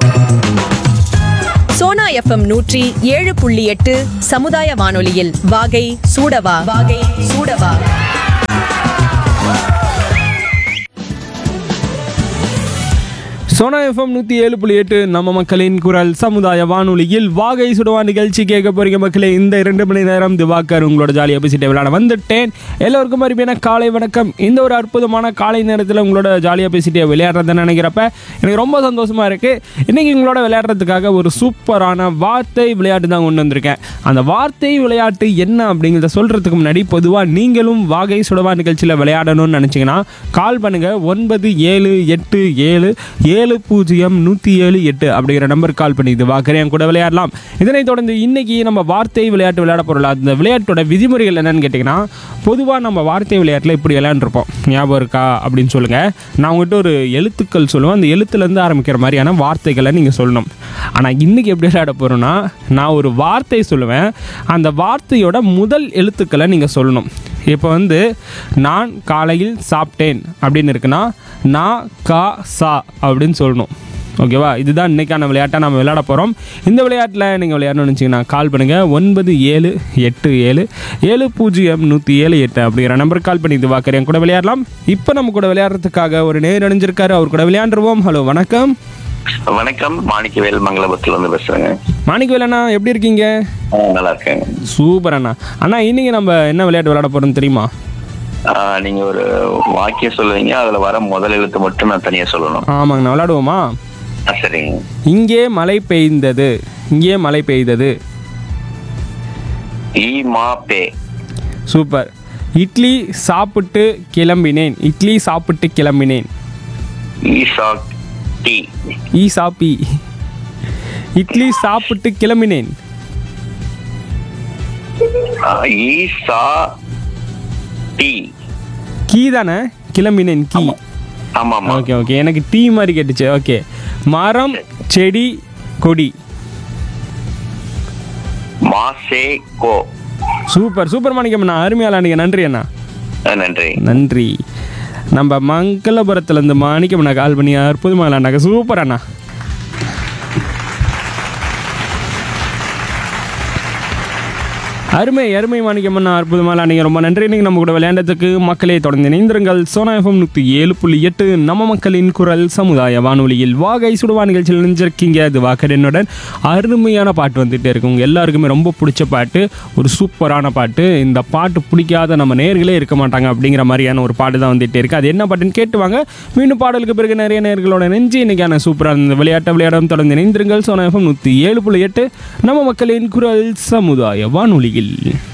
Sona FM நூற்றி ஏழு புள்ளி எட்டு சமுதாய வானொலியில் வாகை சூடவா வாகை சூடவா சோனா எஃப்எம் நூற்றி ஏழு புள்ளி எட்டு நம்ம மக்களின் குரல் சமுதாய வானொலியில் வாகை சுடுவா நிகழ்ச்சி கேட்க போறீங்க மக்களே இந்த இரண்டு மணி நேரம் திவாகர் உங்களோட ஜாலியாக பேசிட்டு விளையாட வந்துட்டேன் எல்லோருக்கும் அருமையான காலை வணக்கம் இந்த ஒரு அற்புதமான காலை நேரத்தில் உங்களோட ஜாலியாக பேசிட்டு விளையாடுறத நினைக்கிறப்ப எனக்கு ரொம்ப சந்தோஷமா இருக்கு இன்னைக்கு உங்களோட விளையாடுறதுக்காக ஒரு சூப்பரான வார்த்தை விளையாட்டு தான் கொண்டு வந்திருக்கேன் அந்த வார்த்தை விளையாட்டு என்ன அப்படிங்கிறத சொல்றதுக்கு முன்னாடி பொதுவாக நீங்களும் வாகை சுடவா நிகழ்ச்சியில் விளையாடணும்னு நினச்சிங்கன்னா கால் பண்ணுங்க ஒன்பது ஏழு எட்டு ஏழு ஏழு பூஜ்ஜியம் நூற்றி ஏழு எட்டு அப்படிங்கிற நம்பருக்கு கால் பண்ணி இது வாக்கரையும் கூட விளையாடலாம் இதனைத் தொடர்ந்து இன்னைக்கு நம்ம வார்த்தை விளையாட்டு விளையாட போகிறோம் அந்த விளையாட்டோட விதிமுறைகள் என்னன்னு கேட்டிங்கன்னா பொதுவாக நம்ம வார்த்தை விளையாட்டில் இப்படி விளையாண்டுருப்போம் ஞாபகம் இருக்கா அப்படின்னு சொல்லுங்கள் நான் உங்கள்கிட்ட ஒரு எழுத்துக்கள் சொல்லுவேன் அந்த எழுத்துலேருந்து ஆரம்பிக்கிற மாதிரியான வார்த்தைகளை நீங்கள் சொல்லணும் ஆனால் இன்றைக்கி எப்படி விளையாட போகிறோன்னா நான் ஒரு வார்த்தை சொல்லுவேன் அந்த வார்த்தையோட முதல் எழுத்துக்களை நீங்கள் சொல்லணும் இப்போ வந்து நான் காலையில் சாப்பிட்டேன் அப்படின்னு இருக்குன்னா நான் கா சா அப்படின்னு சொல்லணும் ஓகேவா இதுதான் இன்றைக்கான விளையாட்டை நம்ம விளையாட போகிறோம் இந்த விளையாட்டில் நீங்கள் விளையாடணும்னு வச்சிங்கன்னா கால் பண்ணுங்கள் ஒன்பது ஏழு எட்டு ஏழு ஏழு பூஜ்ஜியம் நூற்றி ஏழு எட்டு அப்படிங்கிற நம்பருக்கு கால் பண்ணி இது வாக்கறேன் கூட விளையாடலாம் இப்போ நம்ம கூட விளையாடுறதுக்காக ஒரு நேர் அணிஞ்சிருக்காரு அவர் கூட விளையாண்டுருவோம் ஹலோ வணக்கம் வணக்கம் மாணிக்கவேல் மங்களபுரத்துல இருந்து பேசுறேங்க மாணிக்கவேல் அண்ணா எப்படி இருக்கீங்க ஆ, நல்லா இருக்கேங்க சூப்பர் அண்ணா அண்ணா இன்னைக்கு நம்ம என்ன விளையாட்டு விளையாட போகிறோம்னு தெரியுமா ஆ, நீங்க ஒரு வாக்கியம் சொல்லுவீங்க அதுல வர முதல் எழுத்து மட்டும் நான் தனியா சொல்லணும் ஆமாங்கண்ணா விளையாடுவோமா ஆ, சரிங்க இங்கே மழை பெய்ந்தது இங்கே மழை பெய்தது ஈ மா பே சூப்பர் இட்லி சாப்பிட்டு கிளம்பினேன் இட்லி சாப்பிட்டு கிளம்பினேன் ஈ சா டி ஈ சாப்பி இட்லி சாப்பிட்டு கிளம்பினேன் ஆ, ஈ சா டி கீ தானே கிளம்பினேன் கீ ஆமா ஆமா ஓகே ஓகே எனக்கு டீ மாதிரி கேட்டுச்சு ஓகே மரம் செடி கொடி மாசே கோ சூப்பர் சூப்பர் மாணிக்கம் அண்ணா அருமையா விளையாடுங்க நன்றி அண்ணா ஆ, நன்றி நன்றி நம்ம மங்களபுரத்துலேருந்து மாணிக்கம் அண்ணா கால் பண்ணி அற்புதமாக விளையாண்டாங்க சூப்பர் அண்ணா அருமை அருமை மாணிக்கம்மன் அற்புதமாக நீங்கள் ரொம்ப நன்றி நீங்கள் நம்ம கூட விளையாண்டதுக்கு மக்களே தொடர்ந்து இணைந்திருங்கள் சோனா எஃப்எம் நூற்றி ஏழு புள்ளி எட்டு நம்ம மக்களின் குரல் சமுதாய வானொலியில் வாகை சுடுவா நிகழ்ச்சியில் நினைஞ்சிருக்கீங்க அது வாக்கரனுடன் அருமையான பாட்டு வந்துகிட்டே இருக்கு உங்க எல்லாருக்குமே ரொம்ப பிடிச்ச பாட்டு ஒரு சூப்பரான பாட்டு இந்த பாட்டு பிடிக்காத நம்ம நேர்களே இருக்க மாட்டாங்க அப்படிங்கிற மாதிரியான ஒரு பாட்டு தான் வந்துகிட்டே இருக்கு அது என்ன பாட்டுன்னு கேட்டு வாங்க மீண்டும் பாடலுக்கு பிறகு நிறைய நேர்களோட நெஞ்சு இன்னைக்கான சூப்பரான இந்த விளையாட்டை விளையாடம் தொடர்ந்து இணைந்திருங்கள் சோனா எஃப்எம் நூற்றி ஏழு புள்ளி எட்டு நம்ம மக்களின் குரல் சமுதாய வானொலியில்